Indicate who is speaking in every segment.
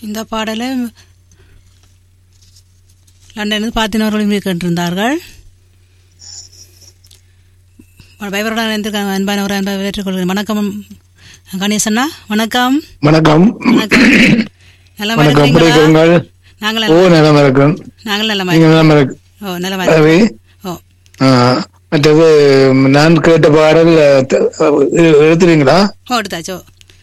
Speaker 1: இந்த பாடலை லண்டனில் பாத்தினவர்களும் கேட்டிருந்தார்கள் பயபருடன் இணைந்திருக்க அன்பானவர் அன்பை ஏற்றுக்கொள்கிறேன் வணக்கம் கணேசண்ணா வணக்கம்
Speaker 2: வணக்கம்
Speaker 1: வணக்கம் நல்லா
Speaker 2: வணக்கம் எப்படி
Speaker 1: இருக்கிறீங்களா
Speaker 2: இருக்கீங்க
Speaker 1: நாங்கள்
Speaker 2: ஓ
Speaker 1: நல்ல-
Speaker 2: நிலம் இருக்கும்
Speaker 1: நாங்கள் நல்ல
Speaker 2: நீங்க நிலம் இருக்கு
Speaker 1: ஓ நல்ல
Speaker 2: ரவி
Speaker 1: ஓ
Speaker 2: ஆ, மற்றது நான் கேட்ட பாடல் த- எ- எழுத்துறீங்களா
Speaker 1: ஓ எடுத்தாச்சோ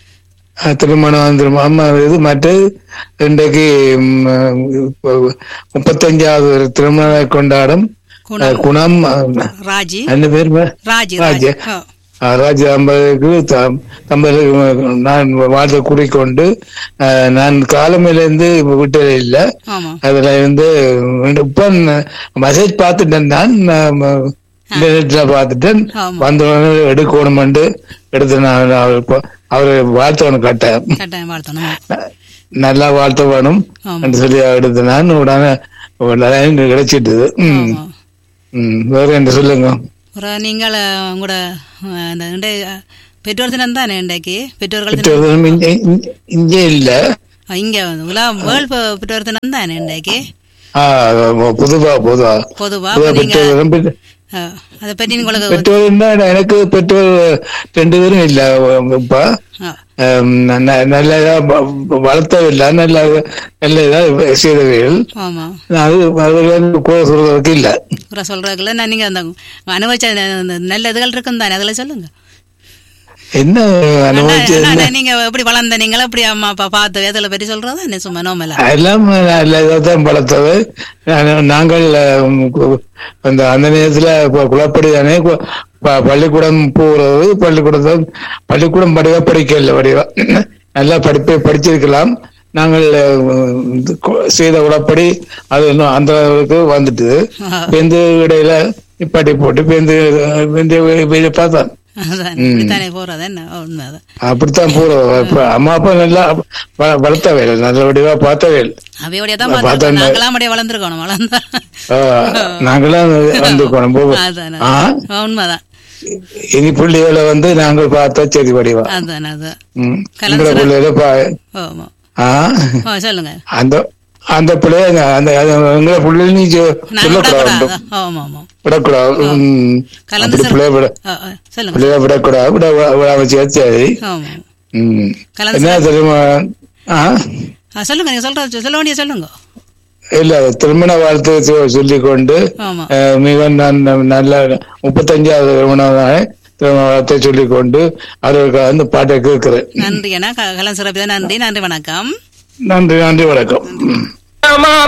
Speaker 2: ஆ, திருமணம் திருமணம் ஆமா, இது மற்றது இன்றைக்கு ம், இப்போ முப்பத்தஞ்சாவது ஒரு திருமண கொண்டாடும் ஆ,
Speaker 1: குணம்
Speaker 2: குணம் ஆ,
Speaker 1: ராஜி
Speaker 2: என்ன பேர் பே-
Speaker 1: ராஜி
Speaker 2: ராஜி.
Speaker 1: ராஜி ஓ
Speaker 2: ஆ, ராஜ் ஐம்பதுக்கு தம்பதுக்கு நான் வாழ்த்து கூறிக்கொண்டு ஆ, நான் காலமையிலேருந்து வீட்டில் இல்லை
Speaker 1: ஆமா
Speaker 2: அதுல இருந்து இப்ப மெசேஜ் பார்த்துட்டேன் நான் இன்டர்நெட்ல பார்த்துட்டேன்
Speaker 1: ஆமா.
Speaker 2: வந்தவொடனே எடுக்கணும்னு எடுத்து நான் அவர் அவரு வாழ்த்தவனு கட்டேன்
Speaker 1: கட்டாயம் வாழ்த்தணும்
Speaker 2: நல்லா வாழ்த்த வேணும்
Speaker 1: ஆமா.
Speaker 2: என்று சொல்லி எடுத்து நான் உடனே உடனே கிடைச்சிட்டுது ம்.
Speaker 1: ஆமா
Speaker 2: ம். வேற என்ன சொல்லுங்க
Speaker 1: ஒரு நீங்கள் உங்களோட அஹ், இந்த இன்றைய பெற்றோர் தினம் தானே இன்றைக்கு பெற்றோர்கள் தினம்
Speaker 2: பெற்றோர்களும் இங்கே இங்கே- இங்கே இல்ல
Speaker 1: அஹ், இங்க வந்து உலா வேர்ல்ட் பெற்றோர் தினம் தானே இன்றைக்கு
Speaker 2: ஆ, பொதுவா பொதுவா
Speaker 1: பொதுவா
Speaker 2: பொதுவா
Speaker 1: அப்ப நீங்க
Speaker 2: பெற்றோர்களும் பெற்ற-
Speaker 1: அஹ், அதை பற்றி உங்களுக்கு
Speaker 2: பெற்றோர்னா எனக்கு பெற்றோர் ரெண்டு பேரும் இல்ல இப்ப
Speaker 1: அஹ்,
Speaker 2: ஹம், ந- நல்ல இதா வ- வளர்த்தவில்லை நல்ல நல்ல இதா செய்தவைகள்
Speaker 1: ஆமா
Speaker 2: அது அவர்கள் கூட சொல்றதுக்கு இல்ல
Speaker 1: குறை சொல்றதுக்குள்ள நான் நீங்க அந்த அனுபவிச்ச அந்த நல்ல இதுகள் இருக்கும் தானே அதில் சொல்லுங்க
Speaker 2: என்ன
Speaker 1: அண்ணா,
Speaker 2: அனுபவிச்சு
Speaker 1: அண்ணா,
Speaker 2: என்ன
Speaker 1: நீங்க எப்படி வளர்ந்த நீங்களா எப்படி அம்மா அப்பா பார்த்து அதில் பற்றி சொல்றதா என்ன சும்மா நோமலா
Speaker 2: எல்லாம் நல்ல இதான் வளர்த்தது நான்- நாங்கள் ஹம், கு- அந்த அந்த நேரத்துல கு- குளப்படி தானே கு- ப- பள்ளிக்கூடம் போறது பள்ளிக்கூடத்தை பள்ளிக்கூடம் படிவா படிக்கல படிவா நல்லா படிப்பை படிச்சிருக்கலாம் நாங்கள் ஹம், இது கு- செய்த உடப்படி அது இன்னும் அந்த அளவுக்கு வந்துட்டு பெந்து இடையில நிப்பாட்டி போட்டு பெந்து பெந்து பார்த்தேன்
Speaker 1: அதான் இப்படித்தானே போறது என்ன ஓ, உண்மைதான்
Speaker 2: அப்படித்தான் போறோம் இப்ப அம்மா அப்பா நல்லா வ- வளர்த்தவே இல்லை. நல்ல வடிவா பார்த்தவே இல்லை.
Speaker 1: அவையோடைய தான்
Speaker 2: பார்த்தா
Speaker 1: பார்த்துருக்கோம்
Speaker 2: இந்த-
Speaker 1: நாங்களாம் அப்படியே வளர்ந்துருக்கணும் வளர்ந்தா
Speaker 2: ஆ, நாங்களாம் வந்துக்கணும் போ-
Speaker 1: அதான்
Speaker 2: ஆ,
Speaker 1: அதான். உண்மைதான்
Speaker 2: இனி பிள்ளைகளை வந்து நாங்கள் பார்த்தா சரி வடிவா
Speaker 1: அதான் அதான்
Speaker 2: ம்.
Speaker 1: கலந்து
Speaker 2: எங்களை பிள்ளைகளை பா
Speaker 1: ஆமா
Speaker 2: ஆ,
Speaker 1: ஓ சொல்லுங்க
Speaker 2: அந்த அந்த பிள்ளைய அந்த அது எங்களை பிள்ளைகள் நீ சொ-
Speaker 1: நாங்க
Speaker 2: சொல்லக்கூடாது
Speaker 1: விடக்கூடாது ஆமா ஆமா
Speaker 2: விடக்கூடாது ம்.
Speaker 1: கலந்து
Speaker 2: அப்படி
Speaker 1: சிற-
Speaker 2: பிள்ளைய விட
Speaker 1: ஆ, ஆ, சொல்லுங்க
Speaker 2: பிள்ளைய விடக்கூடாது விட விடாம சரி சரி
Speaker 1: ஆமா
Speaker 2: ம்.
Speaker 1: கலந்து
Speaker 2: என்ன தெரியுமா ஆ
Speaker 1: ஆ, சொல்லுங்க நீங்க சொல்றது சொல்ல வேண்டிய சொல்லுங்க
Speaker 2: இல்ல திருமண வாழ்த்து சொ- சொல்லிக் கொண்டு
Speaker 1: ஆமா
Speaker 2: அஹ், மிக நான் நல்ல முப்பத்தஞ்சாவது திருமணம் திருமண வாழ்த்தை சொல்லிக் கொண்டு அவர்களுக்கு வந்து பாட்டை கேட்கிறேன்
Speaker 1: நன்றி அண்ணா க- கலன் சிறப்பு நன்றி நன்றி வணக்கம்
Speaker 2: நன்றி நன்றி வணக்கம் ம்.
Speaker 3: ஆமா